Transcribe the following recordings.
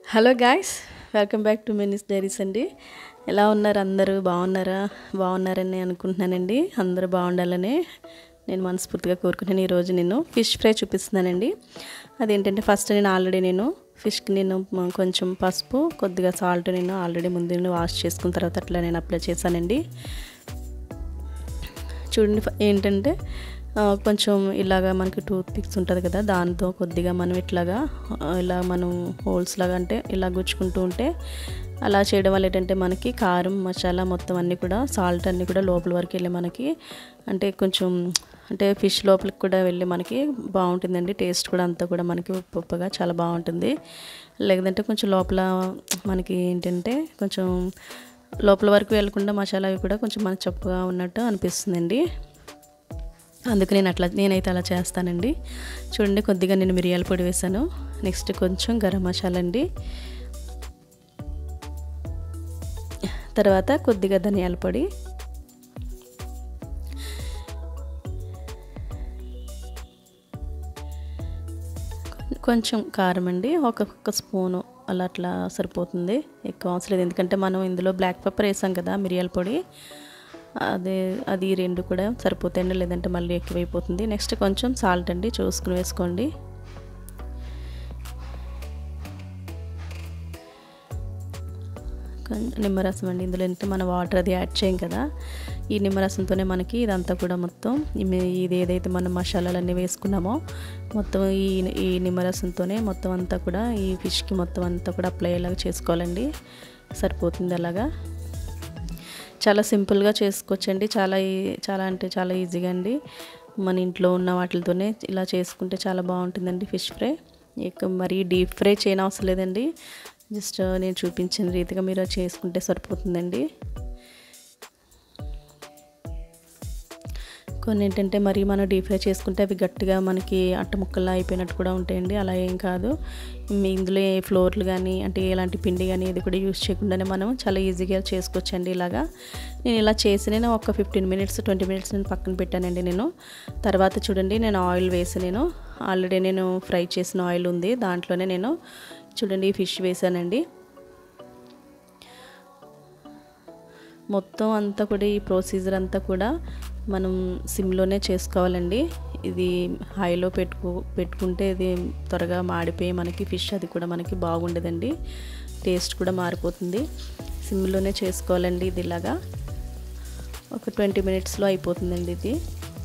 hello guys welcome back to Mini's diaries అండి ఎలా ఉన్నారు అందరూ బాగున్నారా బాగున్నారని అనుకుంటున్నానండి అందరూ బాగుండాలని నేను మనస్ఫూర్తిగా కోరుకుంటున్నాను ఈరోజు నేను ఫిష్ ఫ్రై చూపిస్తున్నానండి అదేంటంటే ఫస్ట్ నేను ఆల్రెడీ నేను ఫిష్కి నేను మ- కొంచెం పసుపు కొద్దిగా సాల్ట్ నేను ఆల్రెడీ ముందు నేను వాష్ చేసుకున్న తర్వాత అట్లా నేను అప్లై చేశానండి చూడండి ఫ- ఏంటంటే ఆ, కొంచెం ఇలాగా మనకి టూత్ పిక్స్ ఉంటుంది కదా దాంతో కొద్దిగా మనం ఇట్లాగా ఆ, ఇలా మనం హోల్స్ లాగా అంటే ఇలా గుచ్చుకుంటూ ఉంటే అలా చేయడం వల్ల ఏంటంటే మనకి కారం మసాలా మొత్తం అన్నీ కూడా సాల్ట్ అన్నీ కూడా లోపల వరకు వెళ్ళి మనకి అంటే కొంచెం అంటే ఫిష్ లోపలికి కూడా వెళ్ళి మనకి బాగుంటుందండి టేస్ట్ కూడా అంతా కూడా మనకి ఉప్పు ఉప్పుగా చాలా బాగుంటుంది లేదంటే కొంచెం లోపల మనకి ఏంటంటే కొంచెం లోపల వరకు వెళ్ళకుండా మసాలా అవి కూడా కొంచెం మనకి చప్పుగా ఉన్నట్టు అనిపిస్తుందండి అందుకు నేను అట్లా నేనైతే అలా చేస్తానండి చూడండి కొద్దిగా నేను మిరియాల పొడి వేసాను నెక్స్ట్ కొంచెం గరం మసాలా అండి తర్వాత కొద్దిగా ధనియాల పొడి కొంచెం కారం అండి ఒక ఒక స్పూను అలా అట్లా సరిపోతుంది ఎక్కువ అవసరం లేదు ఎందుకంటే మనం ఇందులో బ్లాక్ పెప్పర్ వేసాం కదా మిరియాల పొడి అదే అది ఈ రెండు కూడా సరిపోతాయండి లేదంటే మళ్ళీ ఎక్కువైపోతుంది నెక్స్ట్ కొంచెం సాల్ట్ అండి చూసుకుని వేసుకోండి కొం- నిమ్మరసం అండి ఇందులో ఏంటంటే మనం వాటర్ అది యాడ్ చేయం కదా ఈ నిమ్మరసంతోనే మనకి ఇదంతా కూడా మొత్తం ఈ మీ- ఇది ఏదైతే మనం మసాలాలన్నీ వేసుకున్నామో మొత్తం ఈ ఈ నిమ్మరసంతోనే మొత్తం అంతా కూడా ఈ ఫిష్కి మొత్తం అంతా కూడా అప్లై అయ్యేలాగా చేసుకోవాలండి సరిపోతుంది అలాగా చాలా సింపుల్గా చేసుకోవచ్చండి చాలా ఈ- చాలా అంటే చాలా ఈజీగా అండి మన ఇంట్లో ఉన్న వాటితోనే ఇలా చేసుకుంటే చాలా బాగుంటుందండి ఫిష్ ఫ్రై ఇక మరి డీప్ ఫ్రై చేయని అవసరం లేదండి జస్ట్ నేను చూపించిన రీతిగా మీరు అది చేసుకుంటే సరిపోతుందండి కొన్ని ఏంటంటే మరి మనం డీప్ ఫ్రై చేసుకుంటే అవి గట్టిగా మనకి అట్ట ముక్కల్లా అయిపోయినట్టు కూడా ఉంటాయండి అలా ఏం కాదు మీ ఇందులో ఏ ఫ్లోర్లు కానీ అంటే ఎలాంటి పిండి కానీ ఇది కూడా యూస్ చేయకుండానే మనం చాలా ఈజీగా చేసుకోవచ్చండి ఇలాగా నేను ఇలా చేసి నేను ఒక ఫిఫ్టీన్ మినిట్స్ ట్వంటీ మినిట్స్ నేను పక్కన పెట్టానండి నేను తర్వాత చూడండి నేను ఆయిల్ వేసి నేను ఆల్రెడీ నేను ఫ్రై చేసిన ఆయిల్ ఉంది దాంట్లోనే నేను చూడండి ఈ ఫిష్ వేసానండి మొత్తం అంతా కూడా ఈ ప్రొసీజర్ అంతా కూడా మనం సిమ్లోనే చేసుకోవాలండి ఇది హైలో పెట్టుకు పెట్టుకుంటే ఇది త్వరగా మాడిపోయి మనకి ఫిష్ అది కూడా మనకి బాగుండదండి టేస్ట్ కూడా మారిపోతుంది సిమ్లోనే చేసుకోవాలండి ఇది ఇలాగా ఒక ట్వంటీ మినిట్స్లో అయిపోతుందండి ఇది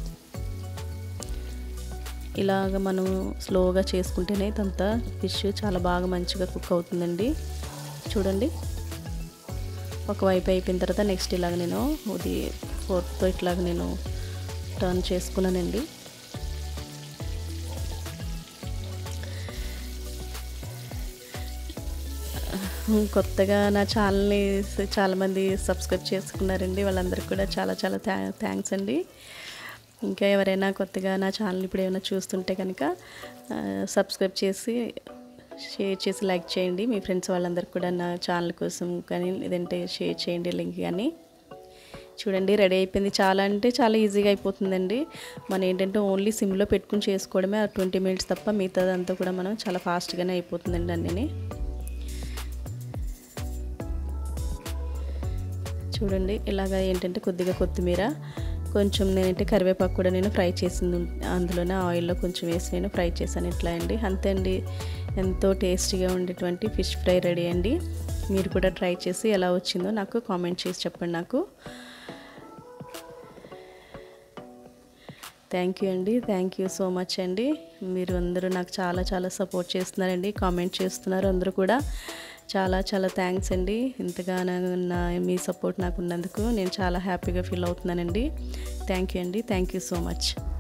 ఇలాగ మనం స్లోగా చేసుకుంటేనే ఇదంతా ఫిష్ చాలా బాగా మంచిగా కుక్ అవుతుందండి చూడండి ఒకవైపు అయిపోయిన తర్వాత నెక్స్ట్ ఇలాగ నేను ఇది ఫోర్త్తో ఇట్లాగ నేను టర్న్ చేసుకున్నానండి కొత్తగా నా ఛానల్ని చాలామంది సబ్స్క్రైబ్ చేసుకున్నారండి వాళ్ళందరికీ కూడా చాలా చాలా థ్యాంక్స్ అండి ఇంకా ఎవరైనా కొత్తగా నా ఛానల్ ఇప్పుడు ఏమైనా చూస్తుంటే కనుక సబ్స్క్రైబ్ చేసి షేర్ చేసి లైక్ చేయండి మీ ఫ్రెండ్స్ వాళ్ళందరికీ కూడా నా ఛానల్ కోసం కానీ లేదంటే షేర్ చేయండి లింక్ కానీ చూడండి రెడీ అయిపోయింది చాలా అంటే చాలా ఈజీగా అయిపోతుందండి మనం ఏంటంటే ఓన్లీ సిమ్లో పెట్టుకుని చేసుకోవడమే ట్వంటీ మినిట్స్ తప్ప మిగతాదంతా కూడా మనం చాలా ఫాస్ట్గానే అయిపోతుందండి అన్నీ చూడండి ఇలాగ ఏంటంటే కొద్దిగా కొత్తిమీర కొంచెం నేనంటే కరివేపాకు కూడా నేను ఫ్రై చేసింది ఉం- అందులోనే ఆయిల్లో కొంచెం వేసి నేను ఫ్రై చేశాను ఇట్లా అండి అంతే అండి ఎంతో టేస్టీగా ఉండేటువంటి ఫిష్ ఫ్రై రెడీ అండి మీరు కూడా ట్రై చేసి ఎలా వచ్చిందో నాకు కామెంట్ చేసి చెప్పండి నాకు థ్యాంక్ యూ అండి థ్యాంక్ యూ సో మచ్ అండి మీరు అందరూ నాకు చాలా చాలా సపోర్ట్ చేస్తున్నారండి కామెంట్ చేస్తున్నారు అందరూ కూడా చాలా చాలా థ్యాంక్స్ అండి ఇంతగా నా- నా మీ సపోర్ట్ నాకు ఉన్నందుకు నేను చాలా హ్యాపీగా ఫీల్ అవుతున్నానండి థ్యాంక్ యూ అండి థ్యాంక్ యూ సో మచ్